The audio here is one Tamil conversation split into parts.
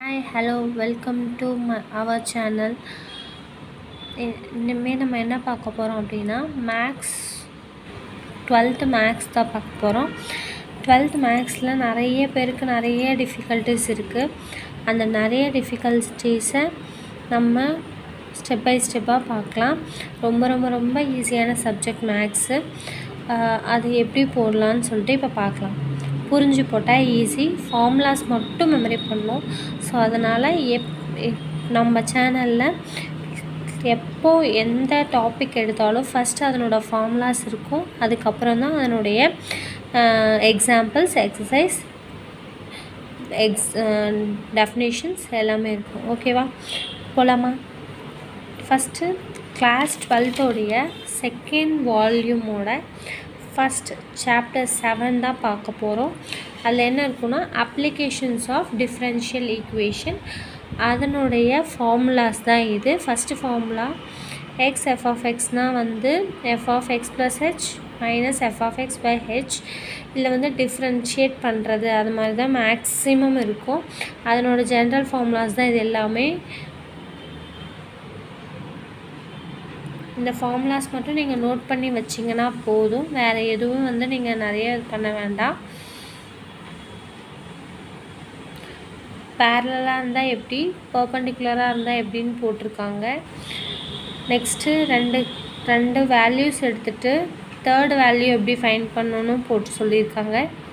ஹாய் ஹலோ வெல்கம் டு ம அவர் சேனல் இனிமேல் நம்ம என்ன பார்க்க போகிறோம் அப்படின்னா மேக்ஸ் டுவெல்த்து மேக்ஸ் தான் பார்க்க போகிறோம் டுவெல்த் மேக்ஸில் நிறைய பேருக்கு நிறைய டிஃபிகல்ட்டிஸ் இருக்குது அந்த நிறைய டிஃபிகல்ட்டிஸை நம்ம ஸ்டெப் பை ஸ்டெப்பாக பார்க்கலாம் ரொம்ப ரொம்ப ரொம்ப ஈஸியான சப்ஜெக்ட் மேக்ஸு அது எப்படி போடலான்னு சொல்லிட்டு இப்போ பார்க்கலாம் புரிஞ்சு போட்டால் ஈஸி ஃபார்முலாஸ் மட்டும் மெமரி பண்ணணும் ஸோ அதனால் எப் எப்- நம்ம சேனலில் எப்போ எந்த டாபிக் எடுத்தாலும் ஃபஸ்ட்டு அதனோட ஃபார்முலாஸ் இருக்கும் அதுக்கப்புறம் தான் அதனுடைய எக்ஸாம்பிள்ஸ் எக்ஸசைஸ் எக்ஸ் டெஃபினேஷன்ஸ் எல்லாமே இருக்கும் ஓகேவா போகலாமா ஃபஸ்ட்டு கிளாஸ் டுவெல்த்தோடைய செகண்ட் வால்யூமோட ஃபஸ்ட் சாப்டர் செவன் தான் பார்க்க போகிறோம் அதில் என்ன இருக்குன்னா அப்ளிகேஷன்ஸ் ஆஃப் டிஃப்ரென்ஷியல் ஈக்குவேஷன் அதனுடைய ஃபார்முலாஸ் தான் இது first formula x f of எக்ஸ்னால் வந்து f of x plus h minus f of x by h இதில் வந்து டிஃப்ரென்ஷியேட் பண்ணுறது அது மாதிரி தான் மேக்ஸிமம் இருக்கும் அதனோட ஜென்ரல் ஃபார்முலாஸ் தான் இது எல்லாமே இந்த ஃபார்முலாஸ் மட்டும் நீங்கள் நோட் பண்ணி வச்சிங்கன்னா போதும் வேறு எதுவும் வந்து நீங்கள் நிறைய இது பண்ண வேண்டாம் பேரலாக இருந்தால் எப்படி பர்பண்டிகுலராக இருந்தால் எப்படின்னு போட்டிருக்காங்க நெக்ஸ்ட்டு ரெண்டு ரெண்டு வேல்யூஸ் எடுத்துகிட்டு தேர்ட் வேல்யூ எப்படி ஃபைண்ட் பண்ணணும்னு போட்டு சொல்லியிருக்காங்க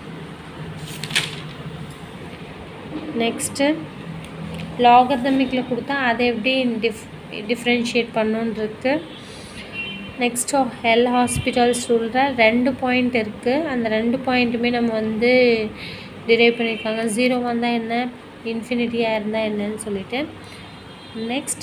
நெக்ஸ்ட்டு லாகர்தமிக்கில் கொடுத்தா அதை எப்படி டிஃப் டிஃப்ரென்ஷியேட் பண்ணணுன்ருக்கு நெக்ஸ்ட் ஹெல் ஹாஸ்பிட்டல் சொல்கிற ரெண்டு பாயிண்ட் இருக்குது அந்த ரெண்டு பாயிண்ட்டுமே நம்ம வந்து டிரைவ் பண்ணியிருக்காங்க ஜீரோ வந்தால் என்ன இன்ஃபினிட்டியாக இருந்தால் என்னன்னு சொல்லிட்டு நெக்ஸ்ட்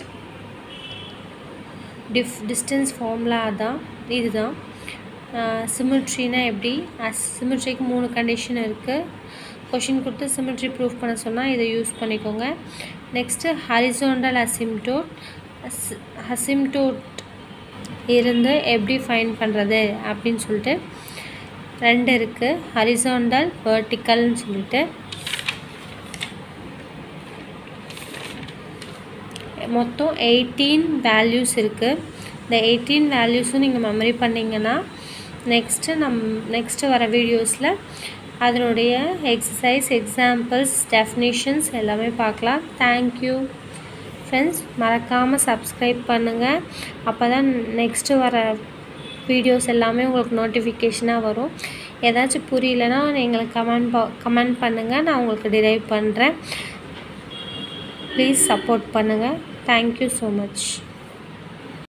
டிஃப் டிஸ்டன்ஸ் ஃபார்முலா தான் இதுதான் சிமிட்ரினா எப்படி சிமிட்ரிக்கு மூணு கண்டிஷன் இருக்குது கொஷின் கொடுத்து சிமிட்ரி ப்ரூஃப் பண்ண சொன்னால் இதை யூஸ் பண்ணிக்கோங்க நெக்ஸ்ட்டு ஹரிசோண்டல் அசிம்டோட் அசிம்டோட் இருந்து எப்படி ஃபைன் பண்ணுறது அப்படின்னு சொல்லிட்டு ரெண்டு இருக்குது ஹரிசாண்டல் வெர்டிக்கல்னு சொல்லிட்டு மொத்தம் எயிட்டீன் வேல்யூஸ் இருக்குது இந்த எயிட்டீன் வேல்யூஸும் நீங்கள் மெமரி பண்ணிங்கன்னா நெக்ஸ்ட்டு நம் நெக்ஸ்ட்டு வர வீடியோஸில் அதனுடைய எக்ஸசைஸ் எக்ஸாம்பிள்ஸ் டெஃபினேஷன்ஸ் எல்லாமே பார்க்கலாம் தேங்க்யூ ஃப்ரெண்ட்ஸ் மறக்காமல் சப்ஸ்கிரைப் பண்ணுங்கள் அப்போ தான் நெக்ஸ்ட்டு வர வீடியோஸ் எல்லாமே உங்களுக்கு நோட்டிஃபிகேஷனாக வரும் ஏதாச்சும் புரியலன்னா எங்களுக்கு கமெண்ட் பா கமெண்ட் பண்ணுங்கள் நான் உங்களுக்கு டிரைவ் பண்ணுறேன் ப்ளீஸ் சப்போர்ட் பண்ணுங்கள் தேங்க்யூ ஸோ மச்